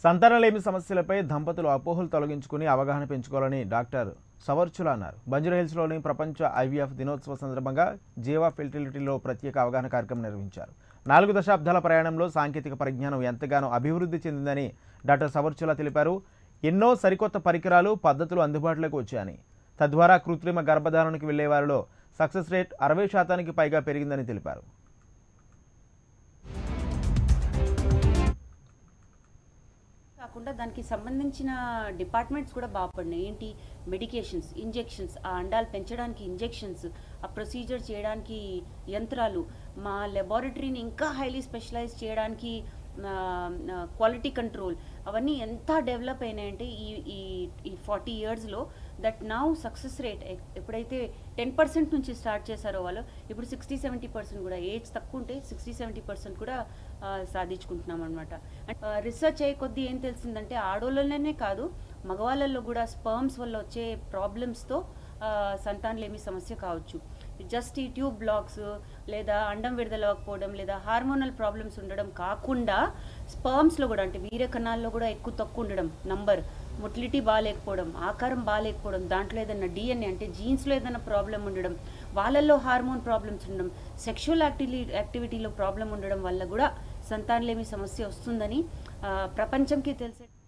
సంతానలేమి సమస్యలపై దంపతులు అపోహలు తొలగించుకుని అవగాహన పెంచుకోవాలని డాక్టర్ సవర్చుల అన్నారు బంజారాహిల్స్లోని ప్రపంచ ఐవీఎఫ్ దినోత్సవ సందర్భంగా జీవా ఫెర్టిలిటీలో ప్రత్యేక అవగాహన కార్యక్రమం నిర్వహించారు నాలుగు దశాబ్దాల ప్రయాణంలో సాంకేతిక పరిజ్ఞానం ఎంతగానో అభివృద్ధి చెందిందని డాక్టర్ సవర్చుల తెలిపారు ఎన్నో సరికొత్త పరికరాలు పద్ధతులు అందుబాటులోకి వచ్చాయని తద్వారా కృత్రిమ గర్భధారణకు వెళ్లే వారిలో సక్సెస్ రేట్ అరవై శాతానికి పైగా పెరిగిందని తెలిపారు కాకుండా దానికి సంబంధించిన డిపార్ట్మెంట్స్ కూడా బాగుపడినాయి ఏంటి మెడికేషన్స్ ఇంజెక్షన్స్ ఆ అండాలు పెంచడానికి ఇంజెక్షన్స్ ఆ ప్రొసీజర్ చేయడానికి యంత్రాలు మా లెబారెటరీని ఇంకా హైలీ స్పెషలైజ్ చేయడానికి క్వాలిటీ కంట్రోల్ అవన్నీ ఎంత డెవలప్ అయినాయంటే ఈ ఈ ఈ ఫార్టీ ఇయర్స్లో దట్ నౌ సక్సెస్ రేట్ ఎప్పుడైతే టెన్ పర్సెంట్ నుంచి స్టార్ట్ చేశారో వాళ్ళు ఇప్పుడు సిక్స్టీ సెవెంటీ పర్సెంట్ కూడా ఏజ్ తక్కువ ఉంటే సిక్స్టీ సెవెంటీ పర్సెంట్ కూడా ఆ, సాధించుకుంటున్నాం అనమాట రీసెర్చ్ అయ్యే కొద్దీ ఏం తెలిసిందంటే ఆడోళ్ళలోనే కాదు మగవాళ్ళల్లో కూడా స్పర్మ్స్ వల్ల వచ్చే ప్రాబ్లమ్స్తో సంతానలేమి సమస్య కావచ్చు జస్ట్ ఈ ట్యూబ్ బ్లాక్స్ లేదా అండం విడుదలవ్వకపోవడం లేదా హార్మోనల్ ప్రాబ్లమ్స్ ఉండడం కాకుండా స్పర్మ్స్లో కూడా అంటే వీర్య కణాల్లో కూడా ఎక్కువ తక్కువ ఉండడం నంబర్ మొటిలిటీ బాగాలేకపోవడం ఆకారం బాగాలేకపోవడం దాంట్లో ఏదైనా డిఎన్ఏ అంటే జీన్స్లో ఏదైనా ప్రాబ్లం ఉండడం వాళ్ళల్లో హార్మోన్ ప్రాబ్లమ్స్ ఉండడం సెక్షువల్ యాక్టివిటీ యాక్టివిటీలో ప్రాబ్లం ఉండడం వల్ల కూడా సంతానలేమి సమస్య వస్తుందని ఆ, ప్రపంచంకి తెలిసే